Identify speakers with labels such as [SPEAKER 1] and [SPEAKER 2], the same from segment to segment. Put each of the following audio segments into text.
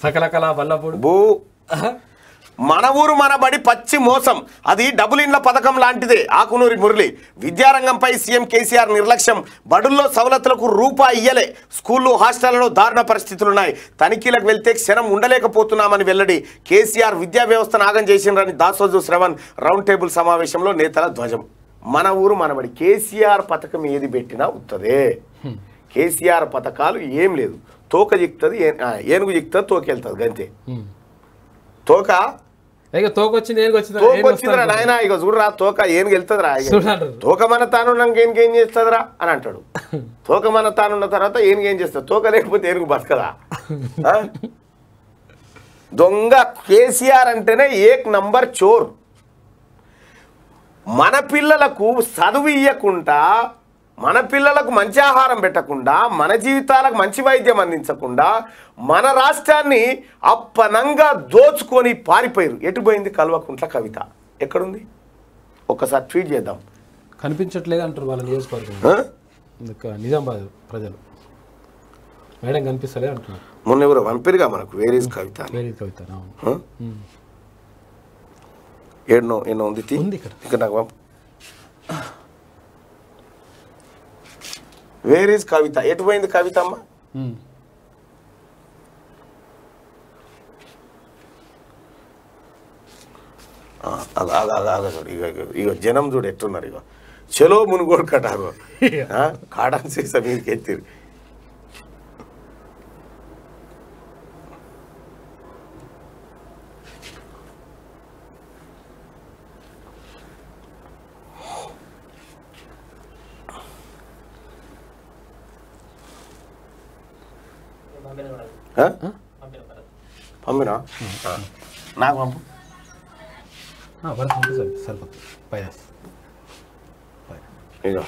[SPEAKER 1] సకల కళ బల్లప్పుడు
[SPEAKER 2] బూ మన ఊరు మన బడి పచ్చి మోసం అది డబుల్ ఇండ్ల పథకం లాంటిదే ఆకునూరి మురళి విద్యారంగంపై సీఎం కేసీఆర్ నిర్లక్ష్యం బడుల్లో సవలతులకు రూపాయి ఇయ్యలే స్కూళ్ళు హాస్టళ్లలో దారుణ పరిస్థితులున్నాయి తనిఖీలకు వెళ్తే క్షణం ఉండలేకపోతున్నామని వెల్లడి కేసీఆర్ విద్యా వ్యవస్థను ఆగం చేసిండ్రని దాసోజు శ్రవణ్ రౌండ్ టేబుల్ సమావేశంలో నేతల ధ్వజం మన ఊరు మనబడి కేసీఆర్ పథకం ఏది పెట్టినా ఉత్తదే కేసీఆర్ పథకాలు ఏం లేదు తోక జిక్తుంది ఏనుగు జిక్తుంది తోకెళ్తుంది గంతే తోక
[SPEAKER 1] ఇక తోకొచ్చింది ఏం వచ్చింది
[SPEAKER 2] తోక వచ్చిందిరా నాయన ఇక చూడరా తోక ఏనుగు వెళ్తుందిరా ఇక.
[SPEAKER 1] చూడండి.
[SPEAKER 2] తోక మన తానున్నాక ఏనుగు ఏం చేస్తుందిరా అని అంటాడు తోక మన తానున్న తర్వాత ఏనుగు ఏం చేస్తుంది తోక లేకపోతే ఏనుగు బతకదా ఆ? దొంగ కేసీఆర్ అంటేనే ఏక్ నంబర్ చోర్ మన పిల్లలకు చదువు ఇయ్యకుండా మన పిల్లలకు మంచి ఆహారం పెట్టకుండా మన జీవితాలకు మంచి వైద్యం అందించకుండా మన రాష్ట్రాన్ని అప్పనంగా దోచుకొని పారిపోయారు ఎటు పోయింది కల్వకుంట్ల కవిత ఎక్కడుంది ఒక్కసారి ట్వీట్ చేద్దాం
[SPEAKER 1] కనిపించట్లేదు అంటారు వాళ్ళ నియోజకవర్గం
[SPEAKER 2] ఆ?
[SPEAKER 1] ఇంకా నిజామాబాద్ ప్రజలు మేడం కనిపిస్తలే అంటున్నారు
[SPEAKER 2] మొన్న ఎవరు పంపిరుగా మనకు వేరేజ్ కవిత అని.
[SPEAKER 1] వేరే కవిత అవును.
[SPEAKER 2] ఆ? ఎన్నో ఎన్నో ఉంది తీ.
[SPEAKER 1] ఉంది ఇక్కడ.
[SPEAKER 2] ఇక్కడ నాకు పంపు వేరేజ్ కవిత ఎటు పోయింది కవిత అమ్మ
[SPEAKER 1] ఉమ్.
[SPEAKER 2] ఆ, అగ అగ అగ అగ చూడు ఇక ఇక ఇక జనం చూడు ఎట్టున్నారు ఇక చలో మునుగోడు కటారు ఆ, కాటన్ సీసా మీదకి ఎత్తిరు ఆ? పంపినా ఆ. నాకు పంపు
[SPEAKER 1] ఆ, వాళ్ళకి పంపిస్తారు సరిపోతుంది పైన పైన.
[SPEAKER 2] ఇదో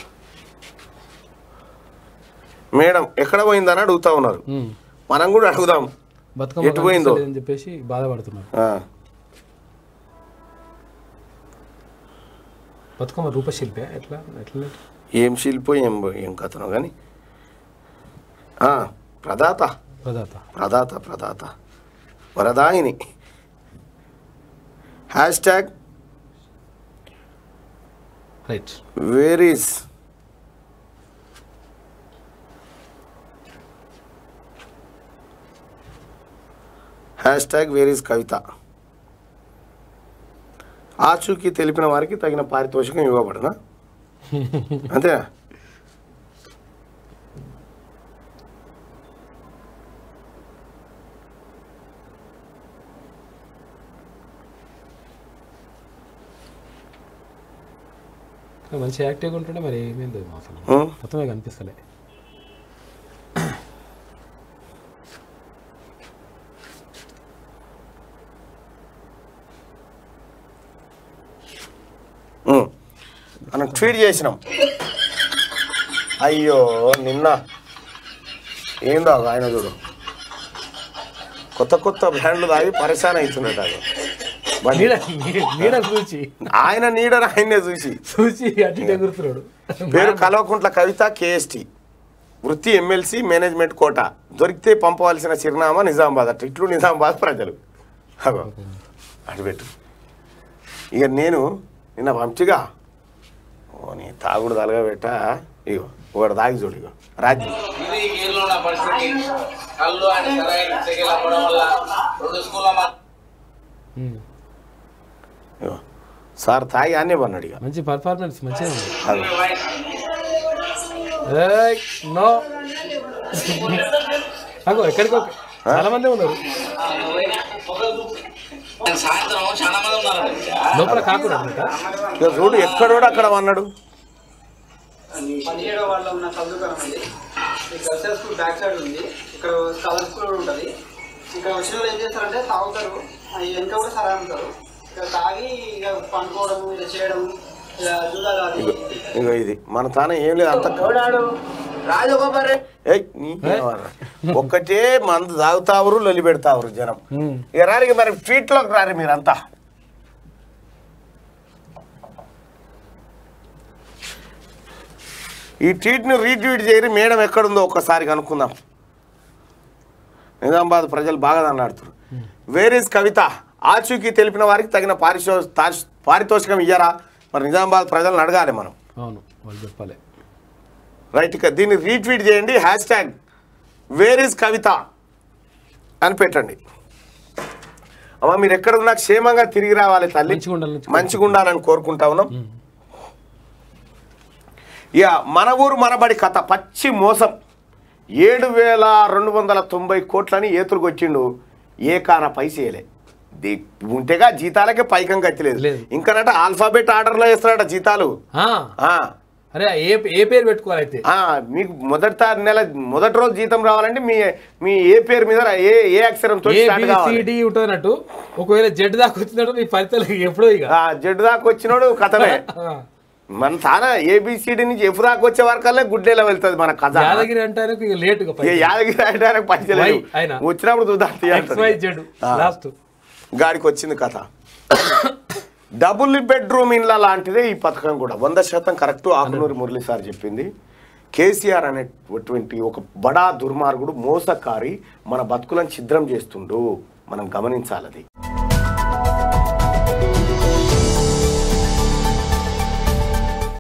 [SPEAKER 2] మేడం ఎక్కడ పోయిందని అడుగుతా ఉన్నారు
[SPEAKER 1] ఉమ్.
[SPEAKER 2] మనం కూడా అడుగుదాం
[SPEAKER 1] బతుకమ్మ
[SPEAKER 2] ఎటు పోయిందో?
[SPEAKER 1] కనిపిస్తలేదని చెప్పేసి బాధపడుతున్నారు
[SPEAKER 2] ఆ,
[SPEAKER 1] బతుకమ్మ రూపశిల్పి ఎట్లా ఎట్లా
[SPEAKER 2] ఏం శిల్పో ఏం ఏం కథనో కానీ ఆ, ప్రదాత
[SPEAKER 1] ప్రదాత
[SPEAKER 2] ప్రదాత ప్రదాత వరదాయిని hashtag
[SPEAKER 1] right
[SPEAKER 2] where is hashtag where is Kavitha ఆచూకీ తెలిపిన వారికి తగిన పారితోషికం ఇవ్వబడనా అంతేనా
[SPEAKER 1] మంచి యాక్టివ్గా ఉంటుండే మరి ఏమైంది అసలు
[SPEAKER 2] ఉం?
[SPEAKER 1] మొత్తమే కనిపిస్తలే
[SPEAKER 2] ఉం. మనం ట్వీట్ చేసినాం అయ్యో నిన్న ఏందో ఆయన చూడు కొత్త కొత్త బ్రాండ్లు తాగి పరిశాన్ అవుతున్నాడు అది బండి.
[SPEAKER 1] నీడ నీడ చూచి
[SPEAKER 2] ఆయన నీడని ఆయన్నే చూసి
[SPEAKER 1] చూచి అటు ఇటు ఎగురుతున్నాడు
[SPEAKER 2] పేరు కల్వకుంట్ల కవిత కేఎస్టి వృత్తి ఎమ్మెల్సీ మేనేజ్మెంట్ కోట దొరికితే పంపవలసిన చిరునామా నిజామాబాద్ అట్ట ఇట్లు నిజామాబాద్ ప్రజలు అగో అటు పెట్టు ఇక నేను నిన్న పంపిగా ఓ నీ తాగుడు తలగబెట్ట ఇగో ఒకటి తాగి చూడు ఇగో రాజ్యం
[SPEAKER 3] ఇది గేర్లో ఉన్న పరిస్థితి కళ్ళు అని సరైన సెగలు అవ్వడం వల్ల రెండు స్కూళ్ళ మధ్య
[SPEAKER 1] ఉమ్.
[SPEAKER 2] ఇగో సార్ తాగి అన్నీ పన్నాడు ఇక
[SPEAKER 1] మంచి పర్ఫార్మెన్స్ మంచిగా ఉంది
[SPEAKER 2] అగో
[SPEAKER 1] ఏయ్, నో అగో ఎక్కడికో చాలా మంది ఉన్నారు
[SPEAKER 3] సాయంత్రం చాలా మంది ఉన్నారు
[SPEAKER 1] లోపల కాకుండా అనమాట
[SPEAKER 2] ఇక చూడు ఎక్కడోడు అక్కడ పన్నాడు
[SPEAKER 4] పదిహేడో వాళ్ళ ఉన్న చదువుకరం అండి ఈ గర్ల్స్ స్కూల్ బ్యాక్ సైడ్ ఉంది ఇక్కడ కలర్ స్కూల్ కూడా ఉంటుంది ఇక్కడ వచ్చిన వాళ్ళు ఏం చేస్తారంటే తాగుతారు ఆ వెనక కూడా సరే అమ్ముతారు ఇక్కడ తాగి ఇక పండుకోవడం ఇలా చేయడం ఇలా జూదాలు అది
[SPEAKER 2] ఇగో ఇగో ఇది మన తానే ఏం లేదు అంత
[SPEAKER 4] రాజగోపాల్
[SPEAKER 2] ఏయ్, నీ ఏమన్నా? ఒక్కటే మందు తాగుతావురు లొల్లి పెడతావురు జనం ఇక రారు ఇక మరి ట్వీట్లోకి రారు మీరంతా ఈ ట్వీట్ని రీట్వీట్ చేయరు మేడం ఎక్కడుందో ఒక్కసారి కనుక్కుందాం నిజామాబాద్ ప్రజలు బాగా అన్నాడుతారు వేర్ ఇస్ కవిత ఆచూకీ తెలిపిన వారికి తగిన పారిశో తాష్- పారితోషికం ఇయ్యరా మరి నిజామాబాద్ ప్రజలను అడగాలి మనం
[SPEAKER 1] అవును వాళ్ళు చెప్పాలి
[SPEAKER 2] రైట్ ఇక దీన్ని రీట్వీట్ చేయండి hashtag where is Kavitha అని పెట్టండి అమ్మ మీరు ఎక్కడున్నా క్షేమంగా తిరిగి రావాలి తల్లి
[SPEAKER 1] మంచిగా ఉండాలని కోరుకుంటున్నాం.
[SPEAKER 2] మంచిగా ఉండాలని కోరుకుంటా ఉన్నాం ఇక మన ఊరు మనబడి కథ పచ్చి మోసం ఏడు వేల రెండు వందల తొంభై కోట్లని ఏతులకు వచ్చిండు ఏ కాన పైసేయలే ది- ఉంటేగా జీతాలకే పైకం కట్టలేదు
[SPEAKER 1] లేదు.
[SPEAKER 2] ఇంకనట ఆల్ఫాబెట్ ఆర్డర్లో వేస్తాడట జీతాలు
[SPEAKER 1] ఆ,
[SPEAKER 2] ఆ,
[SPEAKER 1] అరే ఏ ఏ పేరు పెట్టుకోవాలి అయితే
[SPEAKER 2] ఆ, మీకు మొదటి తా- నెల మొదటి రోజు జీతం రావాలంటే మీ మీ ఏ పేరు మీద రా- ఏ ఏ అక్షరంతో
[SPEAKER 1] ఏ
[SPEAKER 2] స్టార్ట్ కావాలి
[SPEAKER 1] బిసిడి ఉంటున్నట్టు ఒకవేళ జెడ్ దాకా వచ్చినట్టు నీ ఫలితాలు ఎప్పుడో ఇక
[SPEAKER 2] ఆ, జడ్డు దాకా వచ్చినోడు కథమే
[SPEAKER 1] ఆ,
[SPEAKER 2] మన తాన ఏబిసిడి నుంచి ఎఫ్ దాకా వచ్చే వరకల్లా గుడ్డేలా వెళ్తుంది మన కథ
[SPEAKER 1] యాదగిరి అంటారు ఇక లేటుగా
[SPEAKER 2] ఏ యాదగిరి రాయడానికి పైసలు లేవు.
[SPEAKER 1] వై ఆయన.
[SPEAKER 2] వచ్చినప్పుడు చూద్దాం
[SPEAKER 1] ఎక్స్ వై జెడ్ లాస్ట్
[SPEAKER 2] గాడికి వచ్చింది కథ డబుల్ బెడ్రూమ్ ఇన్ల లాంటిదే ఈ పథకం కూడా వంద శాతం కరెక్ట్ ఆకునూరి మురళి సార్ చెప్పింది కేసీఆర్ అనేటువంటి ఒక బడా దుర్మార్గుడు మోసకారి మన బతుకులను ఛిద్రం చేస్తుండు మనం గమనించాలి అది